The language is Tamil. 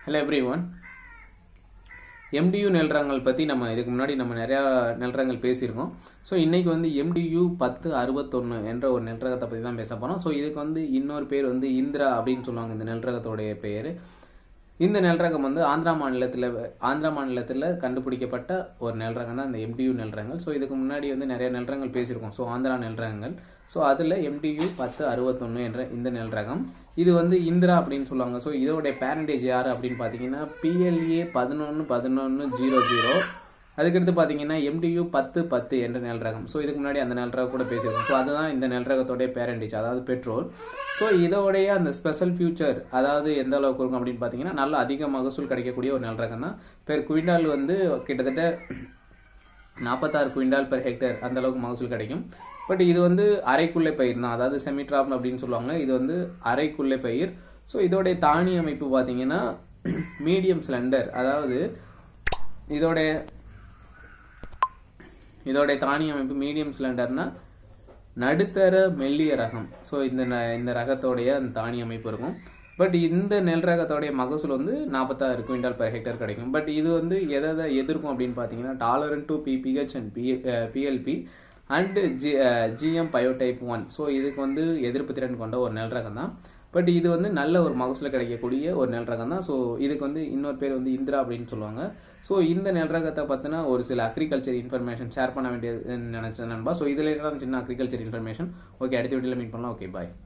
ஹலோ எவ்ரி ஒன் எம்டியூ நெல்ரங்கள் பற்றி நம்ம இதுக்கு முன்னாடி நம்ம நிறையா நெல்ரங்கள் பேசியிருக்கோம் ஸோ இன்னைக்கு வந்து எம்டியூ பத்து அறுபத்தொன்று என்ற ஒரு நெல்ரகத்தை பற்றி தான் பேச போகிறோம் ஸோ இதுக்கு வந்து இன்னொரு பேர் வந்து இந்திரா அப்படின்னு சொல்லுவாங்க இந்த நெல்ரகத்தோடைய பேர் இந்த நெல்ரகம் வந்து ஆந்திரா மாநிலத்தில் ஆந்திரா மாநிலத்தில் கண்டுபிடிக்கப்பட்ட ஒரு நெல்ரகம் தான் இந்த எம்டியூ நெல்ரகங்கள் ஸோ இதுக்கு முன்னாடி வந்து நிறைய நெல்ரகங்கள் பேசியிருக்கோம் ஸோ ஆந்திரா நெல்ரகங்கள் ஸோ அதில் எம்டியூ பத்து அறுபத்தொன்று என்ற இந்த நெல்ரகம் இது வந்து இந்திரா அப்படின்னு சொல்லுவாங்க ஸோ இதோடைய பேரண்டேஜ் யார் அப்படின்னு பார்த்தீங்கன்னா பிஎல்ஏ பதினொன்று பதினொன்று ஜீரோ ஜீரோ அதுக்கடுத்து பார்த்தீங்கன்னா எம்டியூ பத்து பத்து என்ற நெல் ரகம் ஸோ இதுக்கு முன்னாடி அந்த நெல் ரகம் கூட பேசியிருக்கோம் ஸோ அதுதான் இந்த நெல் ரகத்தோடைய பேரண்டேஜ் அதாவது பெட்ரோல் ஸோ இதோடைய அந்த ஸ்பெஷல் ஃபியூச்சர் அதாவது எந்த அளவுக்கு இருக்கும் அப்படின்னு பார்த்தீங்கன்னா நல்ல அதிக மகசூல் கிடைக்கக்கூடிய ஒரு நெல் ரகம் தான் பெர் குவிண்டால் வந்து கிட்டத்தட்ட நாற்பத்தாறு குவிண்டால் பெர் ஹெக்டேர் அந்த அளவுக்கு மகசூல் கிடைக்கும் பட் இது வந்து அரைக்குள்ளே பயிர் தான் அதாவது செமிட்ராப் அப்படின்னு சொல்லுவாங்க இது வந்து அரைக்குள்ளே பயிர் ஸோ இதோடைய தானி அமைப்பு பார்த்தீங்கன்னா மீடியம் சிலிண்டர் அதாவது இதோடைய இதோடைய தானி அமைப்பு மீடியம் சிலிண்டர்னா நடுத்தர மெல்லிய ரகம் ஸோ இந்த ந- இந்த ரகத்தோடைய அந்த தானி அமைப்பு இருக்கும் பட் இந்த நெல் ரகத்தோடைய மகசூல் வந்து நாற்பத்தாறு குவிண்டால் per ஹெக்டேர் கிடைக்கும் பட் இது வந்து எதை எதை எதிர்க்கும் அப்படின்னு பார்த்தீங்கன்னா tolerant to BPH and B BLB and G GM biotype one so இதுக்கு வந்து எதிர்ப்பு திறன் கொண்ட ஒரு நெல் ரகம் தான் பட் இது வந்து நல்ல ஒரு மகசூல கிடைக்கக்கூடிய ஒரு நெல் ரகம் தான் ஸோ இதுக்கு வந்து இன்னொரு பேர் வந்து இந்திரா அப்படின்னு சொல்லுவாங்க ஸோ இந்த நெல் ரகத்தை பற்றின ஒரு சில அக்ரிகல்ச்சர் இன்ஃபர்மேஷன் ஷேர் பண்ண வேண்டியது நினைச்சேன் நண்பா ஸோ இதில் சின்ன அக்ரிகல்ச்சர் இன்ஃபர்மேஷன் ஓகே அடுத்த வீடியோவில் மீட் பண்ணலாம் ஓகே பாய்